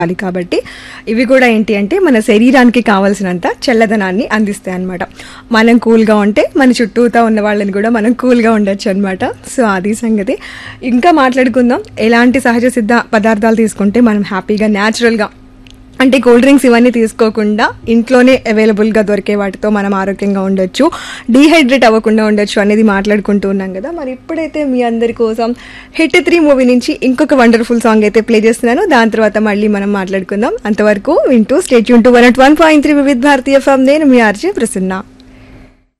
కావాలి కాబట్టి ఇవి కూడా ఏంటి అంటే మన శరీరానికి కావాల్సినంత చల్లదనాన్ని అందిస్తాయి అన్నమాట మనం కూల్గా ఉంటే మన చుట్టూతా ఉన్న వాళ్ళని కూడా మనం కూల్గా ఉండొచ్చు అనమాట సో అది సంగతి ఇంకా మాట్లాడుకుందాం ఎలాంటి సహజ సిద్ధ పదార్థాలు తీసుకుంటే మనం హ్యాపీగా న్యాచురల్గా అంటే కూల్ డ్రింక్స్ ఇవన్నీ తీసుకోకుండా ఇంట్లోనే అవైలబుల్గా దొరికే వాటితో మనం ఆరోగ్యంగా ఉండొచ్చు డీహైడ్రేట్ అవ్వకుండా ఉండొచ్చు అనేది మాట్లాడుకుంటూ ఉన్నాం కదా మరి ఇప్పుడైతే మీ అందరి కోసం హిట్ త్రీ మూవీ నుంచి ఇంకొక వండర్ఫుల్ సాంగ్ అయితే ప్లే చేస్తున్నాను దాని తర్వాత మళ్ళీ మనం మాట్లాడుకుందాం అంతవరకు వింటూ స్టేట్ యూన్ to one one point three Vividh Bharati form నేను మీ ఆర్జే ప్రసన్న